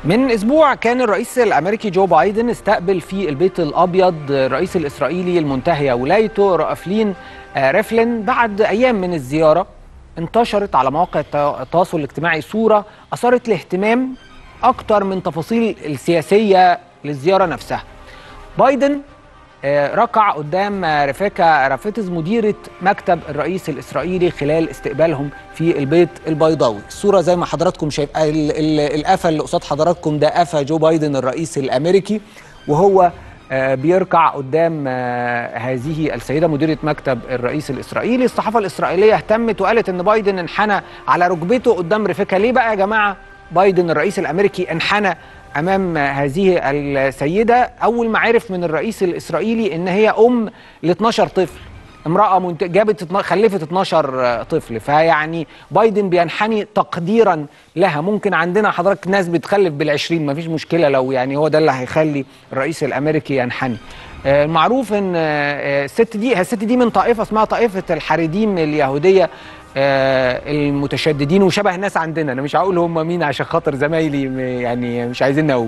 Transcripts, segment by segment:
من اسبوع كان الرئيس الامريكي جو بايدن استقبل في البيت الابيض الرئيس الاسرائيلي المنتهيه ولايته رافلين ريفلين بعد ايام من الزياره انتشرت على مواقع التواصل الاجتماعي صوره اثارت الاهتمام اكتر من تفاصيل السياسيه للزياره نفسها بايدن ركع قدام ريفيكا رافيتز مديرة مكتب الرئيس الإسرائيلي خلال استقبالهم في البيت البيضاوي الصورة زي ما حضراتكم شايف القفا اللي قصاد حضراتكم ده قفا جو بايدن الرئيس الأمريكي وهو بيركع قدام هذه السيدة مديرة مكتب الرئيس الإسرائيلي الصحافة الإسرائيلية اهتمت وقالت أن بايدن انحنى على ركبته قدام ريفيكا ليه بقى يا جماعة بايدن الرئيس الأمريكي انحنى امام هذه السيده اول ما عرف من الرئيس الاسرائيلي ان هي ام ل 12 طفل امراه منت... جابت خلفت 12 طفل فيعني بايدن بينحني تقديرا لها ممكن عندنا حضرتك ناس بتخلف بال20 ما فيش مشكله لو يعني هو ده اللي هيخلي الرئيس الامريكي ينحني المعروف ان الست دي الست دي من طائفه اسمها طائفه الحريديم اليهوديه المتشددين وشبه ناس عندنا انا مش هقول هم مين عشان خاطر زمايلي يعني مش عايزين نقول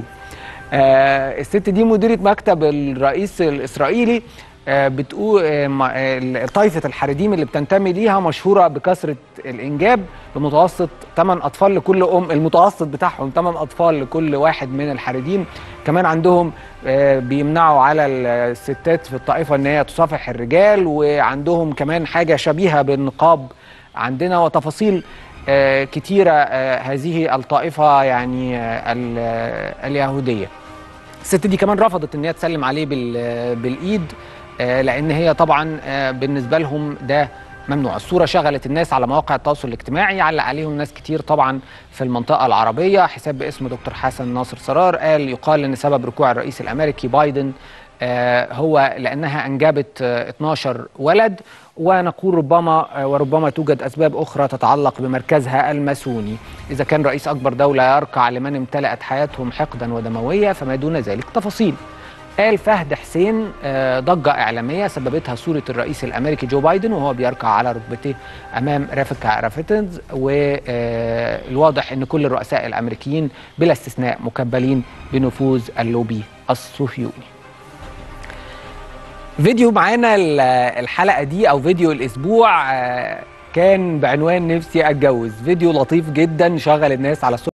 الست دي مديره مكتب الرئيس الاسرائيلي بتقول طائفه الحريديم اللي بتنتمي ليها مشهوره بكثره الانجاب بمتوسط 8 اطفال لكل ام المتوسط بتاعهم 8 اطفال لكل واحد من الحريديم كمان عندهم بيمنعوا على الستات في الطائفه ان هي تصافح الرجال وعندهم كمان حاجه شبيهه بالنقاب عندنا وتفاصيل كتيره هذه الطائفه يعني اليهوديه الست دي كمان رفضت ان هي تسلم عليه بالايد لان هي طبعا بالنسبه لهم ده ممنوع الصورة شغلت الناس على مواقع التواصل الاجتماعي علق عليهم ناس كتير طبعا في المنطقة العربية حساب باسم دكتور حسن ناصر سرار قال يقال ان سبب ركوع الرئيس الامريكي بايدن آه هو لانها انجبت آه 12 ولد ونقول ربما وربما توجد اسباب اخرى تتعلق بمركزها الماسوني اذا كان رئيس اكبر دوله يركع لمن امتلأت حياتهم حقدا ودمويه فما دون ذلك تفاصيل قال فهد حسين ضجة إعلامية سببتها صورة الرئيس الأمريكي جو بايدن وهو بيركع على ركبتيه أمام رافيكا رافيتنز والواضح أن كل الرؤساء الأمريكيين بلا استثناء مكبلين بنفوذ اللوبي الصهيوني فيديو معانا الحلقة دي أو فيديو الأسبوع كان بعنوان نفسي أتجوز فيديو لطيف جدا شغل الناس على